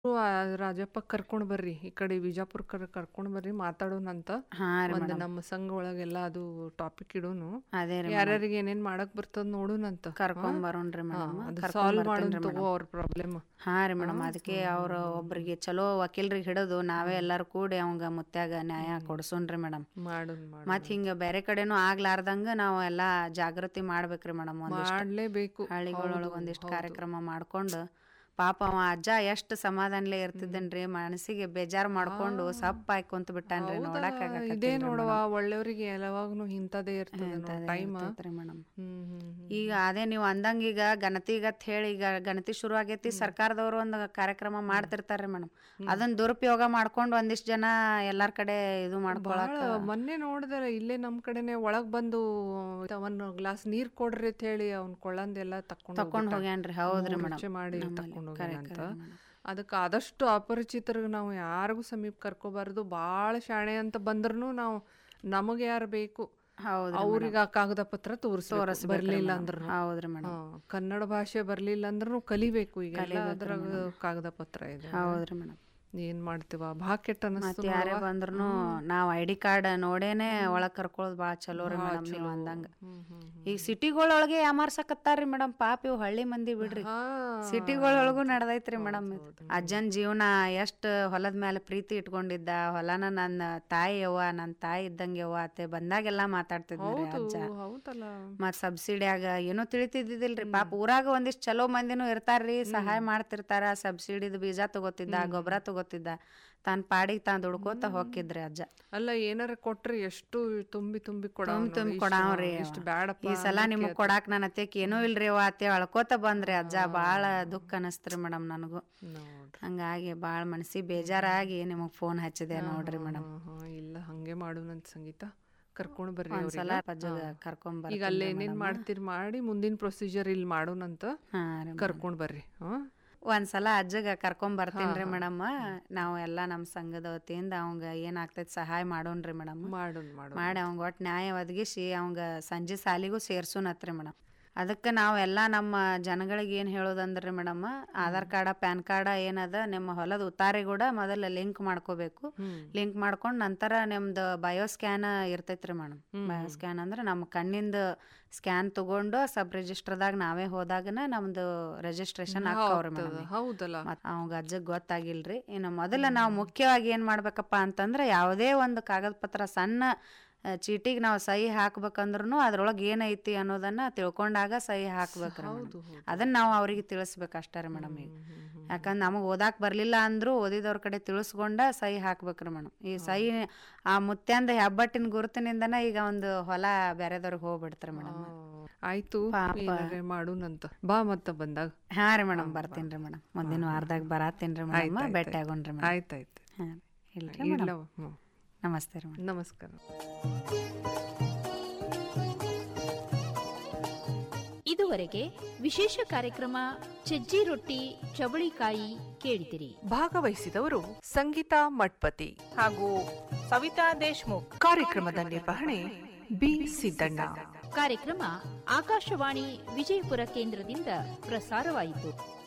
ಆ ರಾಜಪ್ಪ ಕರ್ಕೊಂಡ್ ಬರ್ರಿ ಈ ಕಡೆ ವಿಜಾಪುರ ಕರ್ ಕರ್ಕೊಂಡ್ ಬರ್ರಿ ಮಾತಾಡೋಣಂತ ಹಾ ರೀ ಒಂದ್ ಮೇಡಮ್ ನಮ್ಮ ಸಂಘ ಒಳಗೆಲ್ಲ ಅದು ಟಾಪಿಕ್ ಇಡೋನು ಅದೇ ರೀ ಯಾರ್ಯಾರಿಗೆ ಏನೇನ್ ಮಾಡಕ್ ಬರ್ತದ ನೋಡೋಣಂತ ಕರ್ಕೊಂಡ್ ಬರೋಣ್ರಿ ಹಾ, ಮೇಡಮ್ ಅದು ಸಾಲ್ವ್ ಮಾಡೋಣ ತಗೋ ಅವ್ರ ಪ್ರಾಬ್ಲಮ್ ಹಾ ರೀ ಮೇಡಮ್ ಅದಕ್ಕೆ ಅವ್ರ ಒಬ್ರಿಗೆ ಚಲೋ ವಕೀಲ್ರಿಗೆ ಹಿಡಿದು ನಾವೇ ಎಲ್ಲಾರು ಕೂಡಿ ಅವಂಗ ಮುತ್ಯಾಗ ನ್ಯಾಯ ಕೊಡ್ಸೋಣ್ರಿ ಮೇಡಮ್ ಮಾಡೋಣ ಮಾಡ ಮತ್ ಹಿಂಗ ಬೇರೆ ಕಡೆನೂ ಆಗ್ಲಾರ್ದಂಗ ನಾವು ಎಲ್ಲಾ ಜಾಗೃತಿ ಮಾಡ್ಬೇಕ್ರಿ ಮೇಡಮ್ ಒಂದಿಷ್ಟು ಮಾಡ್ಲೇಬೇಕು ಹಳ್ಳಿಗಳೊಳಗ ಒಂದಿಷ್ಟು ಕಾರ್ಯಕ್ರಮ ಮಾಡ್ಕೊಂಡು ಪಾಪ ಅವ ಅಜ್ಜ ಎಷ್ಟ್ ಸಮಾಧಾನ್ಲೆ ಇರ್ತಿದ್ದನ್ರಿ ಮನಸ್ಸಿಗೆ ಬೇಜಾರ್ ಮಾಡ್ಕೊಂಡು ಸಪ್ಪ ಹಾಕೊಂತ ಬಿಟ್ಟಾನ್ರಿ ನೋಡಕ್ ಇದೇ ನೋಡವ ಒಳ್ಳೆಯವ್ರಿಗೆ ಯಾವಾಗ್ನು ಇಂಥದೇ ಇರ್ತದ ಟೈಮ್ ಮೇಡಮ್ ಹ್ಮ್ ಹ್ಮ್ ಹ್ಮ್. ಈಗ ಅದೇ ನೀವು ಅಂದಂಗ ಈಗ ಗಣತಿಗತ್ ಹೇಳಿ ಈಗ ಗಣತಿ ಶುರು ಆಗೈತಿ ಸರ್ಕಾರದವರು ಒಂದು ಕಾರ್ಯಕ್ರಮ ಮಾಡ್ತಿರ್ತಾರ್ರಿ ಮೇಡಮ್ ಅದನ್ನ ದುರುಪಯೋಗ ಮಾಡ್ಕೊಂಡು ಒಂದಿಷ್ಟು ಜನ ಎಲ್ಲಾರ್ ಕಡೆ ಇದು ಮಾಡ್ಕೊಳಕ್ ಭಾಳ ಮೊನ್ನೆ ನೋಡಿದ್ರೆ ಇಲ್ಲೇ ನಮ್ ಕಡೆನೆ ಒಳಗ್ ಬಂದು ಒಂದ್ ಗ್ಲಾಸ್ ನೀರ್ ಕೊಡ್ರಿ ಅಂತ ಹೇಳಿ ಅವ್ನ್ ಕೊಳ್ಳಂದೆಲ್ಲ ತಕೊಂಡ್ ತಕೊಂಡ್ ಹೋಗ್ಯಾನ್ರಿ ಹೌದ್ರಿ ಮೇಡಮ್ ರುಚಿ ಮಾಡಿ ತಕೊಂಡ್ ಹೋಗ್ಯಾನಂತ ಅದಕ್ಕೆ ಆದಷ್ಟು ಅಪರಿಚಿತರಿಗೆ ನಾವು ಯಾರಿಗೂ ಸಮೀಪ ಕರ್ಕೋಬಾರ್ದು ಭಾಳ ಶಾಣೆ ಅಂತ ಬಂದ್ರೂ ನಾವು ನಮಗೆ ಯಾರು ಬೇಕು ಹೌದ್ರಿ ಅವ್ರಿಗೆ ಆ ಕಾಗದ ಪತ್ರ ತೋರಿಸ್ ಬರ್ಲಿಲ್ಲ ಅಂದ್ರು ಹೌದ್ರಿ ಮೇಡಮ್ ಕನ್ನಡ ಭಾಷೆ ಬರ್ಲಿಲ್ಲ ಅಂದ್ರೂ ಕಲಿಬೇಕು ಈಗ ಅದ್ರಾಗ ಕಾಗದ ಪತ್ರ ಇದೆ ಹೌದ್ರಿ ಮೇಡಮ್ ಏನ್ ಮಾಡ್ತೀವ ಬಾ ಕೆಟ್ಟ ಅನಸ್ತು ಮತ್ ಯಾರೇ ಬಂದ್ರು ನಾವ್ ಐ ಡಿ ಕಾರ್ಡ್ ನೋಡೇನೆ ಒಳಗ್ ಕರ್ಕೊಳ್ಳೋದು ಬಾಳ ಚಲೋ ರೀ ಮೇಡಮ್ ನೀವ್ ಅಂದಂಗ ಹ್ಮ್ ಹ್ಮ್ ಈಗ ಸಿಟಿಗಳೊಳಗೆ ಯಾಮಾರ್ಸಕತ್ತಾರ್ರಿ ಮೇಡಮ್ ಪಾಪ ಇವ್ ಹಳ್ಳಿ ಮಂದಿ ಬಿಡ್ರಿ ಹಾ ಸಿಟಿಗಳೊಳಗೂ ನಡ್ದೈತ್ರಿ ಮೇಡಮ್ ಅಜ್ಜನ್ ಜೀವನ ಎಷ್ಟ್ ಹೊಲದ ಮೇಲೆ ಪ್ರೀತಿ ಇಟ್ಕೊಂಡಿದ್ದ ಹೊಲನ ನನ್ನ ತಾಯಿ ಯವ್ವ ನನ್ನ ತಾಯಿ ಇದ್ದಂಗೆ ಯವ್ವ ಅತ್ತೆ ಬಂದಾಗೆಲ್ಲಾ ಮಾತಾಡ್ತಿದ್ರಿ ಅಜ್ಜ ಹೌದಲ್ಲ ಮತ್ ಸಬ್ಸಿಡಿಯಾಗ ಏನೋ ತಿಳಿತಿದ್ದಿಲ್ರಿ ಪಾಪ ಊರಾಗ ಒಂದಿಷ್ಟ್ ಚಲೋ ಮಂದಿನೂ ಇರ್ತಾರ್ರಿ ಸಹಾಯ ಮಾಡ್ತಿರ್ತಾರ ಸಬ್ಸಿಡಿದ ಬೀಜ ತಗೋತಿದ್ದ ಗೊಬ್ಬರ ತಗೋತಿದ್ದ ತಾನ್ ಪಾಡಿಗೆ ತಾನ್ ದುಡ್ಕೋತ ಹೋಗಿದ್ರಿ ಅಜ್ಜ ಅಲ್ಲ ಏನಾರ ಕೊಟ್ರಿ ಎಷ್ಟು ತುಂಬಿ ತುಂಬಿ ಕೊಡ ತುಂಬಿ ಕೊಡಾವ್ರಿ ಎಷ್ಟು ಬ್ಯಾಡಪ್ಪ ಈ ಸಲ ನಿಮಗ್ ಕೊಡಾಕ್ ನನ್ನ ಅತ್ತೆಕ್ ಏನೂ ಇಲ್ರಿ ಅವ್ವ ಅತ್ತೆ ಅಳ್ಕೋತ ಬಂದ್ರಿ ಅಜ್ಜ ಬಾಳ ದುಃಖ ಅನಸ್ತ್ರಿ ಮೇಡಮ್ ನನಗೂ ನೋಡ್ರಿ ಹಂಗಾಗಿ ಬಾಳ ಮನಸ್ಸಿಗೆ ಬೇಜಾರಾಗಿ ನಿಮಗ್ ಫೋನ್ ಹಚ್ಚಿದೆ ನೋಡ್ರಿ ಮೇಡಮ್ ಹಾ, ಹಾ, ಇಲ್ಲ ಹಂಗೆ ಮಾಡೋಣಂತ ಸಂಗೀತ ಕರ್ಕೊಂಡ್ ಬರ್ರಿ ಒಂದ್ಸಲ ಅವ್ರಿಗೆ ಪಜ್ಜಗ ಕರ್ಕೊಂಡ್ ಈಗ ಅಲ್ಲಿ ಏನೇನ್ ಮಾಡ್ತೀರಿ ಮಾಡಿ ಮುಂದಿನ ಪ್ರೊಸೀಜರ್ ಇಲ್ಲಿ ಮಾಡೋಣಂತ ಹಾ ರೀ ಕರ್ಕೊಂಡ್ ಬರ್ರಿ ಹಾ ಒಂದ್ಸಲ ಅಜ್ಜಗ ಕರ್ಕೊಂಡ್ ಬರ್ತೀನ್ರಿ ಮೇಡಮ್ ನಾವು ಎಲ್ಲಾ ನಮ್ ಸಂಘದ ವತಿಯಿಂದ ಅವಂಗ ಏನಾಗ್ತೈತಿ ಸಹಾಯ ಮಾಡೋಣ್ರಿ ಮೇಡಮ್ ಮಾಡೋಣ ಮಾಡೋಣ ಮಾಡಿ ಅವಂಗ ಒಟ್ಟು ನ್ಯಾಯ ಒದಗಿಸಿ ಅವಂಗ ಸಂಜೆ ಸಾಲಿಗೂ ಸೇರ್ಸುನತ್ರಿ ಮೇಡಮ್ ಅದಕ್ಕೆ ನಾವೆಲ್ಲ ನಮ್ಮ ಜನಗಳಿಗೆ ಏನು ಹೇಳೋದಂದ್ರಿ madam Aadhaar card PAN card ಏನದ ನಿಮ್ಮ ಹೊಲದ ಉತ್ತಾರಿ ಕೂಡ ಮೊದಲ ಲಿಂಕ್ ಮಾಡ್ಕೋಬೇಕು ಲಿಂಕ್ ಮಾಡ್ಕೊಂಡು ನಂತರ ನಿಮ್ದು ಬಯೋ ಸ್ಕ್ಯಾನ್ ಇರ್ತೈತ್ರಿ ಮೇಡಮ್ ಬಯೋ ಸ್ಕ್ಯಾನ್ ಅಂದ್ರೆ ನಮ್ಮ ಕಣ್ಣಿಂದ ಸ್ಕ್ಯಾನ್ ತಗೊಂಡು ಸಬ್ ರಿಜಿಸ್ಟರ್ದಾಗ ನಾವೇ ಹೋದಾಗನ ನಮ್ದು ರಿಜಿಸ್ಟ್ರೇಷನ್ ಹಾಕವ್ರಿ ಮೇಡಮ್ ಹೌದಲ್ಲ ಮತ್ ಅವಂಗ ಅಜ್ಜಗ್ ಗೊತ್ತಾಗಿಲ್ರಿ ಇನ್ನು ಮೊದಲ ನಾವು ಮುಖ್ಯವಾಗಿ ಏನ್ ಮಾಡ್ಬೇಕಪ್ಪ ಅಂತಂದ್ರ ಯಾವುದೇ ಒಂದು ಕಾಗದ ಪತ್ರ ಸಣ್ಣ ಆ, ಚೀಟಿಗ್ ನಾವು ಸಹಿ ಹಾಕ್ಬೇಕಂದ್ರೂ ಅದ್ರೊಳಗೆ ಏನೈತಿ ಅನ್ನೋದನ್ನ ತಿಳ್ಕೊಂಡಾಗ ಸಹಿ ಹಾಕ್ಬೇಕ್ರಿ madam. ಅದನ್ನ ನಾವು ಅವ್ರಿಗೆ ತಿಳಿಸ್ಬೇಕು ಅಷ್ಟೇ ರೀ ಮೇಡಮ್ ಈಗ ಯಾಕಂದ್ರೆ ನಮಗೆ ಓದಾಕ್ ಬರ್ಲಿಲ್ಲ ಅಂದ್ರೂ ಓದಿದವ್ರ ಕಡೆ ತಿಳಿಸ್ಕೊಂಡ ಸಹಿ ಹಾಕ್ಬೇಕ್ರಿ ಮೇಡಮ್ ಈ ಸಹಿ ಆ ಮುತ್ಯಾಂದ ಹೆಬ್ಬಟ್ಟಿನ ಗುರುತಿನಿಂದನ ಈಗ ಒಂದು ಹೊಲ ಬೇರೆದವ್ರಿಗೆ ಹೋಗ್ಬಿಡ್ತಾರೆ ಮೇಡಮ್ ಆಯ್ತು ಏನಾರೆ ಮಾಡೋಣಂತ ಬಾ ಮತ್ತ ಬಂದಾಗ ಹಾ ರೀ ಮೇಡಮ್ ಬರ್ತೀನಿ ರೀ ಮೇಡಮ್ ಮುಂದಿನ ವಾರದಾಗ ಬರಾತೀನಿ ಮೇಡಮ್ ಭೇಟಿ ಆಗೋಣ್ರಿ ಮೇಡಮ್ ಆಯ್ತಾಯ್ತು ಹಾ ಇಲ್ರಿ ಇಲ್ಲ ಹ್ಮ್. ನಮಸ್ತೆ ರೀ ಮೇಡಮ್ ನಮಸ್ಕಾರ ಇದುವರೆಗೆ ವಿಶೇಷ ಕಾರ್ಯಕ್ರಮ ಸಜ್ಜಿ ರೊಟ್ಟಿ ಚವಳಿಕಾಯಿ ಕೇಳಿದಿರಿ ಭಾಗವಹಿಸಿದವರು ಸಂಗೀತಾ ಮಠ್ಪತಿ ಹಾಗೂ ಸವಿತಾ ದೇಶ್ಮುಖ್ ಕಾರ್ಯಕ್ರಮದ ನಿರ್ವಹಣೆ ಬಿ ಸಿದ್ದಣ್ಣ ಕಾರ್ಯಕ್ರಮ ಆಕಾಶವಾಣಿ ವಿಜಯಪುರ ಕೇಂದ್ರದಿಂದ ಪ್ರಸಾರವಾಯಿತು